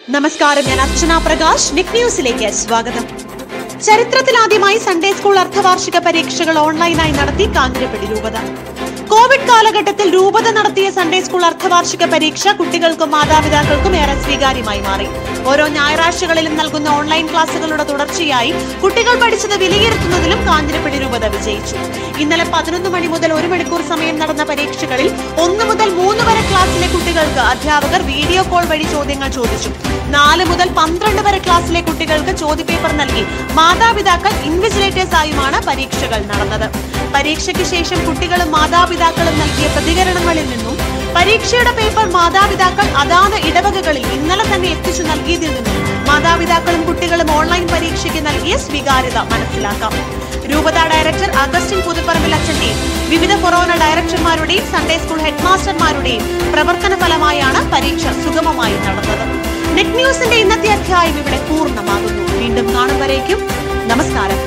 നമസ്കാരം ഞാൻ അർച്ചന പ്രകാശ് നിക് ന്യൂസിലേക്ക് സ്വാഗതം ചരിത്രത്തിലാദ്യമായി സൺഡേ സ്കൂൾ അർദ്ധവാർഷിക പരീക്ഷകൾ ഓൺലൈനായി നടത്തി കാഞ്ഞിരപ്പള്ളി രൂപത കോവിഡ് കാലഘട്ടത്തിൽ രൂപത നടത്തിയ സൺഡേ സ്കൂൾ അർദ്ധവാർഷിക പരീക്ഷ കുട്ടികൾക്കും മാതാപിതാക്കൾക്കും ഏറെ സ്വീകാര്യമായി മാറി ഓരോ ഞായറാഴ്ചകളിലും നൽകുന്ന ഓൺലൈൻ ക്ലാസുകളുടെ തുടർച്ചയായി കുട്ടികൾ പഠിച്ചത് വിലയിരുത്തുന്നതിലും കാഞ്ഞിരപ്പള്ളി രൂപത വിജയിച്ചു ഇന്നലെ പതിനൊന്ന് മണി മുതൽ ഒരു മണിക്കൂർ സമയം നടന്ന പരീക്ഷകളിൽ ഒന്ന് മുതൽ മൂന്ന് വരെ ക്ലാസ്സിലെ കുട്ടികൾക്ക് അധ്യാപകർ വീഡിയോ കോൾ വഴി ചോദ്യങ്ങൾ ചോദിച്ചു നാല് മുതൽ പന്ത്രണ്ട് വരെ ക്ലാസ്സിലെ കുട്ടികൾക്ക് ചോദ്യപേപ്പർ നൽകി മാതാപിതാക്കൾ ഇൻവിജിലേറ്റേഴ്സ് ആയുമാണ് പരീക്ഷകൾ നടന്നത് പരീക്ഷയ്ക്ക് ശേഷം കുട്ടികളും മാതാപിതാക്കളും നൽകിയ പ്രതികരണങ്ങളിൽ നിന്നും പരീക്ഷയുടെ പേപ്പർ മാതാപിതാക്കൾ അതാത് ഇടവകകളിൽ ഇന്നലെ തന്നെ എത്തിച്ചു നൽകിയതിൽ നിന്നും മാതാപിതാക്കളും കുട്ടികളും ഓൺലൈൻ പരീക്ഷയ്ക്ക് നൽകിയ സ്വീകാര്യത മനസ്സിലാക്കാം രൂപത ഡയറക്ടർ അഗസ്റ്റിൻ പുതുപ്പറമ്പിൽ അച്ഛന്റെയും വിവിധ കൊറോണ ഡയറക്ടർമാരുടെയും സൺഡേ സ്കൂൾ ഹെഡ്മാസ്റ്റർമാരുടെയും പ്രവർത്തന ഫലമായാണ് പരീക്ഷ സുഗമമായി നടന്നത് നെറ്റ് ന്യൂസിന്റെ ഇന്നത്തെ അധ്യായം ഇവിടെ പൂർണ്ണമാകുന്നു വീണ്ടും കാണും വരേക്കും നമസ്കാരം